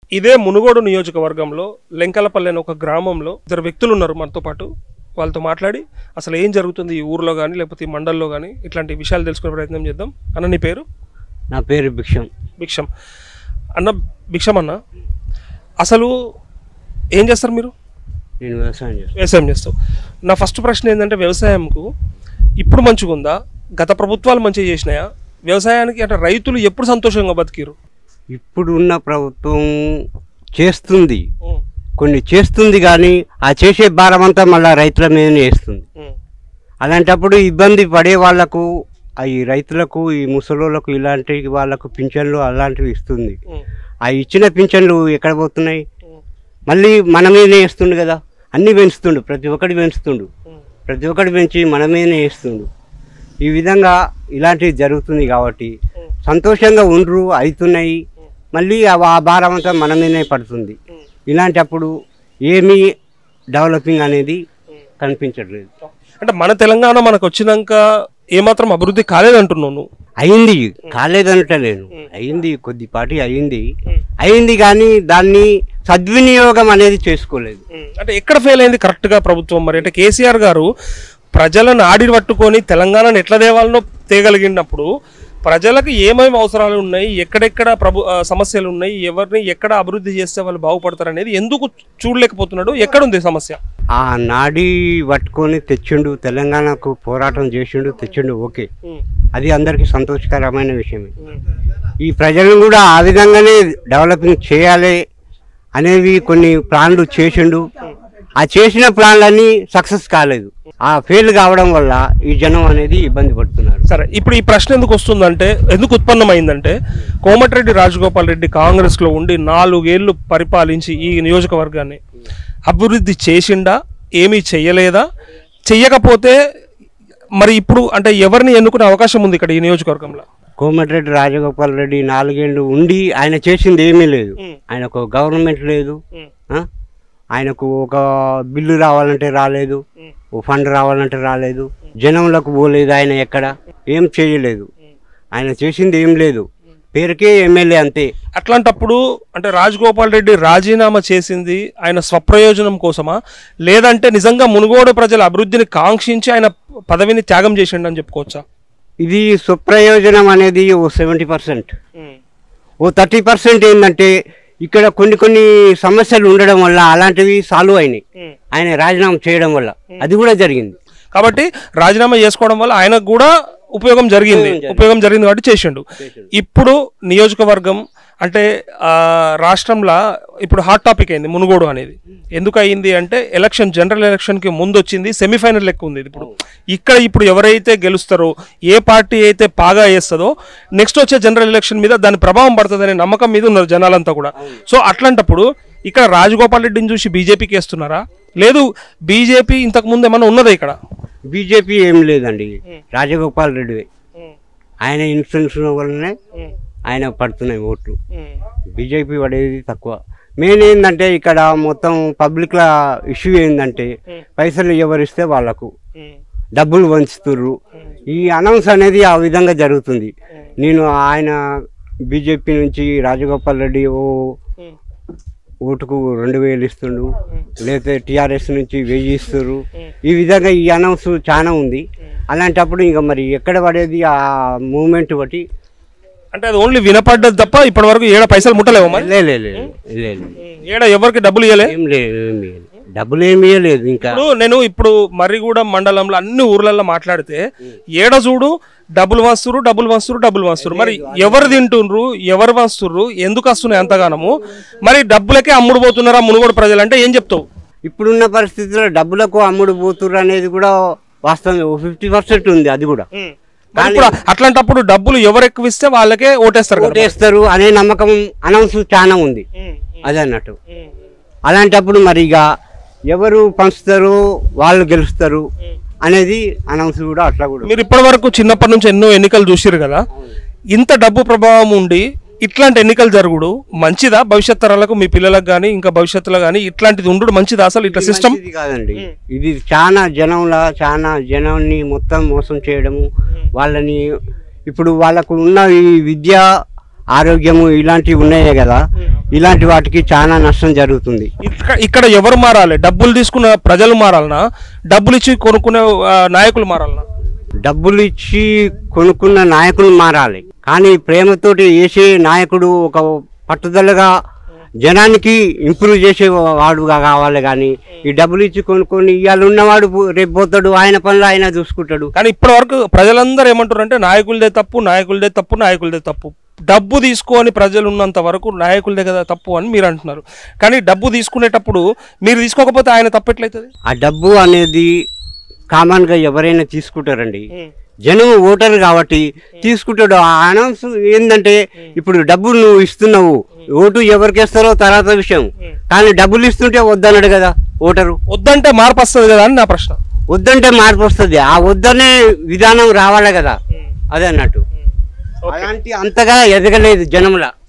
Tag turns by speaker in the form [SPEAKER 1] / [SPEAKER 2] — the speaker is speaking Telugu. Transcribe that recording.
[SPEAKER 1] ఇదే మునుగోడు నియోజకవర్గంలో లెంకలపల్లి అనే ఒక గ్రామంలో ఇద్దరు వ్యక్తులు ఉన్నారు మనతో పాటు వాళ్ళతో మాట్లాడి అసలు ఏం జరుగుతుంది ఈ ఊర్లో కానీ లేకపోతే ఈ మండల్లో కానీ ఇట్లాంటి విషయాలు తెలుసుకునే ప్రయత్నం చేద్దాం అన్న నీ పేరు
[SPEAKER 2] నా పేరు భిక్షం
[SPEAKER 1] భిక్షం అన్న భిక్షం అన్న అసలు ఏం చేస్తారు మీరు
[SPEAKER 2] నేను వ్యవసాయం చేస్తాను
[SPEAKER 1] వ్యవసాయం చేస్తావు నా ఫస్ట్ ప్రశ్న ఏంటంటే వ్యవసాయంకు ఇప్పుడు మంచిగా ఉందా గత ప్రభుత్వాలు మంచిగా చేసినాయా వ్యవసాయానికి అంటే రైతులు ఎప్పుడు సంతోషంగా బతికిరు
[SPEAKER 2] ఇప్పుడు ఉన్న ప్రభుత్వం చేస్తుంది కొన్ని చేస్తుంది కానీ ఆ చేసే భారం అంతా మళ్ళీ రైతుల మీదనే వేస్తుంది అలాంటప్పుడు ఇబ్బంది పడే వాళ్ళకు ఆ ఈ రైతులకు ఈ ముసలోళ్ళకు ఇలాంటి వాళ్ళకు పింఛన్లు అలాంటివి ఇస్తుంది ఆ ఇచ్చిన పింఛన్లు ఎక్కడ పోతున్నాయి మళ్ళీ మన మీదనే వేస్తుండు కదా అన్నీ పెంచుతుండు ప్రతి ఒక్కటి పెంచుతుండు ప్రతి ఒక్కటి పెంచి మన మీదనే వేస్తుండు ఈ విధంగా ఇలాంటివి జరుగుతుంది కాబట్టి సంతోషంగా ఉండ్రు అవుతున్నాయి మళ్ళీ ఆ ఆ భారం అంతా మన మీదనే పడుతుంది ఇలాంటప్పుడు ఏమీ డెవలపింగ్ అనేది కనిపించట్లేదు
[SPEAKER 1] అంటే మన తెలంగాణ మనకు వచ్చినాక ఏమాత్రం అభివృద్ధి కాలేదంటున్నావు నువ్వు
[SPEAKER 2] అయింది కాలేదంటలేను అయింది కొద్దిపాటి అయింది అయింది కానీ దాన్ని సద్వినియోగం అనేది చేసుకోలేదు
[SPEAKER 1] అంటే ఎక్కడ ఫెయిల్ అయింది కరెక్ట్గా ప్రభుత్వం మరి అంటే కేసీఆర్ గారు ప్రజలను ఆడి పట్టుకొని తెలంగాణను ఎట్లా తేవాలనో తేగలిగినప్పుడు ప్రజలకు ఏమేమి అవసరాలు ఉన్నాయి ఎక్కడెక్కడ ప్రభు ఆ, సమస్యలు ఉన్నాయి ఎవరిని ఎక్కడ అభివృద్ధి చేస్తే వాళ్ళు బాగుపడతారు అనేది ఎందుకు చూడలేకపోతున్నాడు ఎక్కడుంది సమస్య
[SPEAKER 2] ఆ నాడి పట్టుకొని తెచ్చిండు తెలంగాణకు పోరాటం చేసిండు తెచ్చిండు ఓకే అది అందరికీ సంతోషకరమైన విషయమే ఈ ప్రజలను కూడా ఆ విధంగానే డెవలపింగ్ చేయాలి అనేవి కొన్ని ప్లాన్లు చేసిండు ఆ చేసిన ప్లాన్లన్నీ సక్సెస్ కాలేదు ఆ ఫెయిల్ కావడం వల్ల ఈ జనం అనేది ఇబ్బంది పడుతున్నారు
[SPEAKER 1] సరే ఇప్పుడు ఈ ప్రశ్న ఎందుకు వస్తుందంటే ఎందుకు ఉత్పన్నమైందంటే కోమటిరెడ్డి రాజగోపాల్ రెడ్డి కాంగ్రెస్ లో ఉండి నాలుగేళ్లు పరిపాలించి ఈ నియోజకవర్గాన్ని అభివృద్ధి చేసిండా ఏమీ చెయ్యలేదా చెయ్యకపోతే మరి ఇప్పుడు అంటే ఎవరిని ఎన్నుకునే అవకాశం ఉంది ఇక్కడ ఈ నియోజకవర్గంలో
[SPEAKER 2] కోమటిరెడ్డి రాజగోపాల్ రెడ్డి నాలుగేళ్లు ఉండి ఆయన చేసింది ఏమీ లేదు ఆయనకు గవర్నమెంట్ లేదు ఆ? ఆయనకు ఒక బిల్లు రావాలంటే రాలేదు ఓ ఫండ్ రావాలంటే రాలేదు జనంలోకి పోలేదు ఆయన ఎక్కడ ఏం చేయలేదు ఆయన చేసింది ఏం లేదు పేరుకే ఎమ్మెల్యే అంతే
[SPEAKER 1] అట్లాంటప్పుడు అంటే రాజగోపాల్ రెడ్డి రాజీనామా చేసింది ఆయన స్వప్రయోజనం కోసమా లేదంటే నిజంగా మునుగోడు ప్రజల అభివృద్ధిని కాంక్షించి ఆయన పదవిని త్యాగం చేసిండు అని చెప్పుకోవచ్చా
[SPEAKER 2] ఇది సుప్రయోజనం అనేది ఓ సెవెంటీ పర్సెంట్ ఓ థర్టీ పర్సెంట్ ఏంటంటే ఇక్కడ కొన్ని కొన్ని సమస్యలు ఉండడం వల్ల అలాంటివి సాల్వ్ అయినాయి ఆయన రాజీనామా చేయడం వల్ల అది కూడా జరిగింది
[SPEAKER 1] కాబట్టి రాజీనామా చేసుకోవడం వల్ల ఆయనకు కూడా ఉపయోగం జరిగింది ఉపయోగం జరిగింది కాబట్టి చేసిండు ఇప్పుడు నియోజకవర్గం అంటే ఆ, రాష్ట్రంలో ఇప్పుడు హాట్ టాపిక్ అయింది మునుగోడు అనేది ఎందుకు అయింది అంటే ఎలక్షన్ జనరల్ ఎలక్షన్ కి ముందు వచ్చింది సెమీఫైనల్ లెక్క ఉంది ఇది ఇప్పుడు ఇక్కడ ఇప్పుడు ఎవరైతే గెలుస్తారో ఏ పార్టీ అయితే పాగా వేస్తుందో నెక్స్ట్ వచ్చే జనరల్ ఎలక్షన్ మీద దాని ప్రభావం పడుతుందనే నమ్మకం మీద ఉన్నారు జనాలంతా కూడా సో అట్లాంటప్పుడు ఇక్కడ రాజగోపాల్ రెడ్డిని చూసి బీజేపీకి వేస్తున్నారా లేదు బీజేపీ ఇంతకు ముందు ఏమన్నా ఉన్నదా ఇక్కడ
[SPEAKER 2] బీజేపీ ఏం లేదండి రాజగోపాల్ రెడ్డి ఆయన ఇన్ఫ్లుయెన్స్ వల్లనే ఆయన పడుతున్నాయి ఓట్లు బీజేపీ పడేది తక్కువ మెయిన్ ఏంటంటే ఇక్కడ మొత్తం పబ్లిక్ల ఇష్యూ ఏంటంటే పైసలు ఎవరిస్తే వాళ్ళకు డబ్బులు వంచుతుర్రు ఈ అనౌన్స్ అనేది ఆ విధంగా జరుగుతుంది నేను ఆయన బీజేపీ నుంచి రాజగోపాల్ రెడ్డి ఓ ఓటుకు రెండు వేలు ఇస్తుండు లేకపోతే టీఆర్ఎస్ నుంచి వెయ్యి ఇస్తుర్రు ఈ విధంగా ఈ అనౌన్స్ చాలా ఉంది అలాంటప్పుడు ఇంకా మరి ఎక్కడ పడేది ఆ మూమెంట్ బట్టి
[SPEAKER 1] అంటే అది ఓన్లీ వినపడ్డది తప్ప ఇప్పటి వరకు ఏడ పైసలు ముట్టలేవు మరి
[SPEAKER 2] లే, లే, లే, లే, లే.
[SPEAKER 1] ఏడ ఎవరికి డబ్బులు ఇవ్వలే
[SPEAKER 2] ఏం లేదు ఏం లేదు డబ్బులు ఏమి ఇవ్వలేదు ఇంకా
[SPEAKER 1] ఇప్పుడు నేను ఇప్పుడు మర్రిగూడెం మండలంలో అన్ని ఊర్లలో మాట్లాడితే ఏడ చూడు డబ్బులు వస్తురు డబ్బులు వస్తురు డబ్బులు వస్తురు మరి ఎవరు తింటుండ్రు ఎవరు వస్తుర్రు ఎందుకు వస్తున్నాయి అంతగానము మరి డబ్బులకే అమ్ముడు పోతున్నారా మునుగోడు ప్రజలు అంటే ఏం చెప్తావు
[SPEAKER 2] ఇప్పుడున్న పరిస్థితుల్లో డబ్బులకు అమ్ముడు పోతుర్రు అనేది కూడా వాస్తవం ఫిఫ్టీ పర్సెంట్ ఉంది అది కూడా
[SPEAKER 1] మరి ఇప్పుడు అట్లాంటప్పుడు డబ్బులు ఎవరు ఎక్కువ ఇస్తే వాళ్ళకే ఓటేస్తారు కదా
[SPEAKER 2] ఓటేస్తారు అనే నమ్మకం అనౌన్స్ చాలా ఉంది అది అన్నట్టు అలాంటప్పుడు మరి ఇక ఎవరు పంచుతారు వాళ్ళు గెలుస్తారు అనేది అనౌన్స్ కూడా అట్లా కూడా
[SPEAKER 1] మీరు ఇప్పటి వరకు చిన్నప్పటి నుంచి ఎన్నో ఎన్నికలు చూసిరు కదా ఇంత డబ్బు ప్రభావం ఉండి ఇట్లాంటి ఎన్నికలు జరుగుడు మంచిదా భవిష్యత్ తరాలకు మీ పిల్లలకు కానీ ఇంకా భవిష్యత్తులో కానీ ఇట్లాంటిది ఉండు మంచిదా అసలు ఇట్లా సిస్టమ్
[SPEAKER 2] ఇది కాదండి ఇది చాలా జనంలా చాలా జనాన్ని మొత్తం మోసం చేయడము వాళ్ళని ఇప్పుడు వాళ్ళకు ఉన్న ఈ విద్య ఆరోగ్యము ఇలాంటివి ఉన్నాయే కదా ఇలాంటి వాటికి చాలా నష్టం జరుగుతుంది
[SPEAKER 1] ఇక్కడ ఇక్కడ ఎవరు మారాలి డబ్బులు తీసుకున్న ప్రజలు మారాలనా డబ్బులు ఇచ్చి కొనుక్కునే ఆ, నాయకులు మారాలనా
[SPEAKER 2] డబ్బులు ఇచ్చి కొనుక్కున్న నాయకులు మారాలి కానీ ప్రేమతోటి వేసే నాయకుడు ఒక పట్టుదలగా జనానికి ఇంప్రూవ్ చేసే వాడుగా కావాలి కానీ ఈ డబ్బులు ఇచ్చి కొనుక్కొని ఇవాళ ఉన్నవాడు పో- రేపు పోతాడు ఆయన పనులు ఆయన చూసుకుంటాడు
[SPEAKER 1] కానీ ఇప్పటి వరకు ప్రజలందరూ ఏమంటారు అంటే నాయకులదే తప్పు నాయకులదే తప్పు నాయకులదే తప్పు డబ్బు తీసుకొని ప్రజలు ఉన్నంత వరకు నాయకులదే కదా తప్పు అని మీరు అంటున్నారు కానీ డబ్బు తీసుకునేటప్పుడు మీరు తీసుకోకపోతే ఆయన తప్పు ఎట్లయితుంది
[SPEAKER 2] ఆ డబ్బు అనేది కామన్గా ఎవరైనా తీసుకుంటారండి జనం ఓటర్ కాబట్టి తీసుకుంటాడు ఆ అనౌన్స్ ఏంటంటే ఇప్పుడు డబ్బు నువ్వు ఇస్తున్నావు ఓటు ఎవరికి ఇస్తారో తర్వాత విషయం కానీ డబ్బులు ఇస్తుంటే వద్దన్నాడు కదా ఓటరు
[SPEAKER 1] వద్దంటే మార్పు వస్తుంది కదా అని నా ప్రశ్న
[SPEAKER 2] వద్దంటే మార్పు వస్తుంది ఆ వద్దనే విధానం రావాలి కదా అదే అన్నట్టు అలాంటి అంతగా ఎదగలేదు జనంలా